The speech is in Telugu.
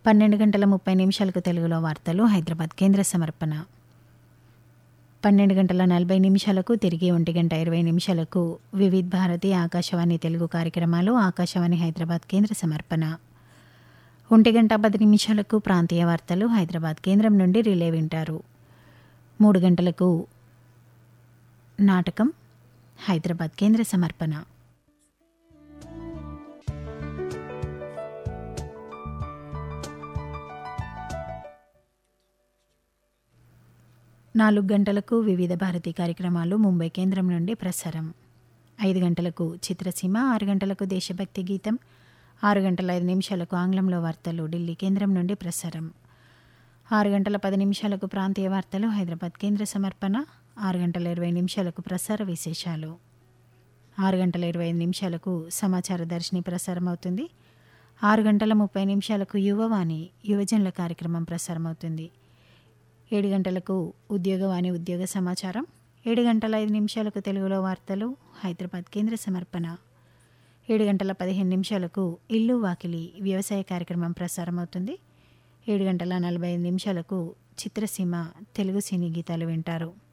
పన్నెండు గంటల ముప్పై నిమిషాలకు తెలుగులో వార్తలు హైదరాబాద్ కేంద్ర సమర్పణ పన్నెండు గంటల నలభై నిమిషాలకు తిరిగి ఒంటి గంట ఇరవై నిమిషాలకు వివిధ్ భారతి ఆకాశవాణి తెలుగు కార్యక్రమాలు ఆకాశవాణి హైదరాబాద్ కేంద్ర సమర్పణ ఒంటి గంట పది నిమిషాలకు ప్రాంతీయ వార్తలు హైదరాబాద్ కేంద్రం నుండి రిలే వింటారు మూడు గంటలకు నాటకం హైదరాబాద్ కేంద్ర సమర్పణ నాలుగు గంటలకు వివిధ భారతి కార్యక్రమాలు ముంబై కేంద్రం నుండి ప్రసారం ఐదు గంటలకు చిత్రసీమ ఆరు గంటలకు దేశభక్తి గీతం ఆరు గంటల ఐదు నిమిషాలకు ఆంగ్లంలో వార్తలు ఢిల్లీ కేంద్రం నుండి ప్రసారం ఆరు గంటల పది నిమిషాలకు ప్రాంతీయ వార్తలు హైదరాబాద్ కేంద్ర సమర్పణ ఆరు గంటల ఇరవై నిమిషాలకు ప్రసార విశేషాలు ఆరు గంటల ఇరవై ఐదు నిమిషాలకు సమాచార దర్శిని ప్రసారం అవుతుంది ఆరు గంటల ముప్పై నిమిషాలకు యువవాణి యువజనుల కార్యక్రమం ప్రసారం అవుతుంది ఏడు గంటలకు ఉద్యోగవాణి ఉద్యోగ సమాచారం ఏడు గంటల ఐదు నిమిషాలకు తెలుగులో వార్తలు హైదరాబాద్ కేంద్ర సమర్పణ ఏడు గంటల పదిహేను నిమిషాలకు ఇల్లు వాకిలి వ్యవసాయ కార్యక్రమం ప్రసారం అవుతుంది ఏడు గంటల నలభై ఐదు నిమిషాలకు చిత్రసీమ తెలుగు సినీ గీతాలు వింటారు